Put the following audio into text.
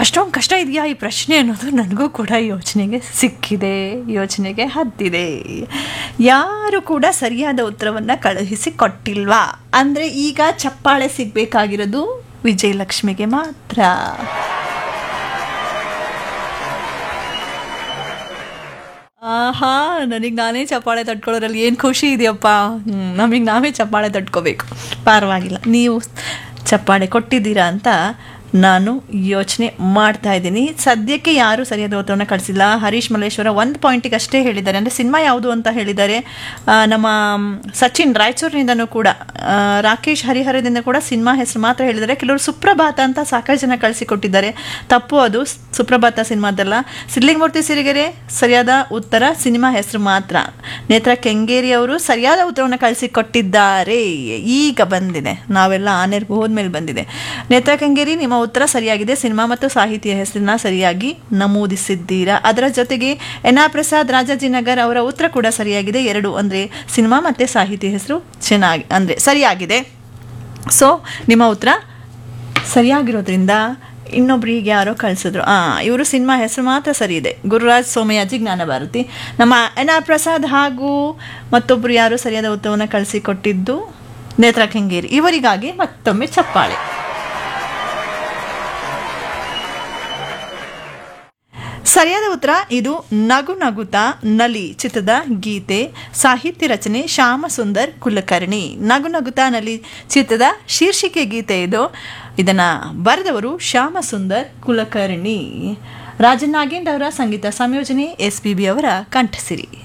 ಅಷ್ಟೊಂದು ಕಷ್ಟ ಇದೆಯಾ ಈ ಪ್ರಶ್ನೆ ಅನ್ನೋದು ನನಗೂ ಕೂಡ ಯೋಚನೆಗೆ ಸಿಕ್ಕಿದೆ ಯೋಚನೆಗೆ ಹತ್ತಿದೆ ಯಾರು ಕೂಡ ಸರಿಯಾದ ಉತ್ತರವನ್ನು ಕಳುಹಿಸಿ ಕೊಟ್ಟಿಲ್ವಾ ಅಂದರೆ ಈಗ ಚಪ್ಪಾಳೆ ಸಿಗಬೇಕಾಗಿರೋದು ವಿಜಯಲಕ್ಷ್ಮಿಗೆ ಮಾತ್ರ ಆಹಾ ನನಗೆ ನಾನೇ ಚಪ್ಪಾಳೆ ತಟ್ಕೊಳ್ಳೋದ್ರಲ್ಲಿ ಏನು ಖುಷಿ ಇದೆಯಪ್ಪ ನಮಗೆ ನಾವೇ ಚಪ್ಪಾಳೆ ತಟ್ಕೋಬೇಕು ಪರವಾಗಿಲ್ಲ ನೀವು ಚಪ್ಪಾಳೆ ಕೊಟ್ಟಿದ್ದೀರಾ ಅಂತ ನಾನು ಯೋಚನೆ ಮಾಡ್ತಾ ಇದ್ದೀನಿ ಸದ್ಯಕ್ಕೆ ಯಾರು ಸರಿಯಾದ ಉತ್ತರವನ್ನು ಕಳಿಸಿಲ್ಲ ಹರೀಶ್ ಮಲ್ಲೇಶ್ವರ ಒಂದು ಪಾಯಿಂಟಿಗೆ ಅಷ್ಟೇ ಹೇಳಿದ್ದಾರೆ ಅಂದರೆ ಸಿನಿಮಾ ಯಾವುದು ಅಂತ ಹೇಳಿದ್ದಾರೆ ಆ, ನಮ್ಮ ಸಚಿನ್ ರಾಯಚೂರಿನಿಂದನೂ ಕೂಡ ಆ, ರಾಕೇಶ್ ಹರಿಹರದಿಂದ ಕೂಡ ಸಿನಿಮಾ ಹೆಸರು ಮಾತ್ರ ಹೇಳಿದ್ದಾರೆ ಕೆಲವರು ಸುಪ್ರಭಾತ ಅಂತ ಸಾಕಷ್ಟು ಜನ ಕಳಿಸಿಕೊಟ್ಟಿದ್ದಾರೆ ತಪ್ಪು ಅದು ಸುಪ್ರಭಾತ ಸಿನಿಮಾದಲ್ಲ ಸಿದ್ಲಿಂಗಮೂರ್ತಿ ಸಿರಿಗೆರೆ ಸರಿಯಾದ ಉತ್ತರ ಸಿನಿಮಾ ಹೆಸರು ಮಾತ್ರ ನೇತ್ರ ಕೆಂಗೇರಿ ಅವರು ಸರಿಯಾದ ಉತ್ತರವನ್ನು ಕಳಿಸಿಕೊಟ್ಟಿದ್ದಾರೆ ಈಗ ಬಂದಿದೆ ನಾವೆಲ್ಲ ಆನೆರ್ಗೂ ಹೋದ್ಮೇಲೆ ಬಂದಿದೆ ನೇತ್ರ ಕೆಂಗೇರಿ ನಿಮ್ಮ ಉತ್ತರ ಸರಿಯಾಗಿದೆ ಸಿನಿಮಾ ಮತ್ತು ಸಾಹಿತ್ಯ ಹೆಸರನ್ನ ಸರಿಯಾಗಿ ನಮೂದಿಸಿದ್ದೀರಾ ಅದರ ಜೊತೆಗೆ ಎನ್ ಆರ್ ಪ್ರಸಾದ್ ರಾಜಾಜಿನಗರ್ ಅವರ ಉತ್ತರ ಕೂಡ ಸರಿಯಾಗಿದೆ ಎರಡು ಅಂದರೆ ಸಿನಿಮಾ ಮತ್ತು ಸಾಹಿತ್ಯ ಹೆಸರು ಚೆನ್ನಾಗಿ ಅಂದರೆ ಸರಿಯಾಗಿದೆ ಸೊ ನಿಮ್ಮ ಉತ್ತರ ಸರಿಯಾಗಿರೋದ್ರಿಂದ ಇನ್ನೊಬ್ರಿಗೆ ಯಾರೋ ಕಳಿಸಿದ್ರು ಆ ಇವರು ಸಿನಿಮಾ ಹೆಸರು ಮಾತ್ರ ಸರಿ ಇದೆ ಗುರುರಾಜ್ ಸೋಮಯಾಜಿ ಜ್ಞಾನ ಭಾರತಿ ನಮ್ಮ ಎನ್ ಆರ್ ಪ್ರಸಾದ್ ಹಾಗೂ ಮತ್ತೊಬ್ಬರು ಯಾರು ಸರಿಯಾದ ಉತ್ತರವನ್ನು ಕಳಿಸಿಕೊಟ್ಟಿದ್ದು ನೇತ್ರ ಕೆಂಗೇರಿ ಇವರಿಗಾಗಿ ಮತ್ತೊಮ್ಮೆ ಚಪ್ಪಾಳೆ ಸರಿಯಾದ ಉತ್ತರ ಇದು ನಗು ನಗುತ ನಲಿ ಚಿತ್ರದ ಗೀತೆ ಸಾಹಿತ್ಯ ರಚನೆ ಶ್ಯಾಮಸುಂದರ್ ಕುಲಕರ್ಣಿ ನಗು ನಗುತ ನಲಿ ಚಿತ್ರದ ಶೀರ್ಷಿಕೆ ಗೀತೆ ಇದು ಇದನ್ನು ಬರೆದವರು ಶ್ಯಾಮಸುಂದರ್ ಕುಲಕರ್ಣಿ ರಾಜನ್ ನಾಗೇಂದ್ರ ಅವರ ಸಂಗೀತ ಸಂಯೋಜನೆ ಎಸ್ ಪಿ ಬಿ ಅವರ ಕಂಠಸಿರಿ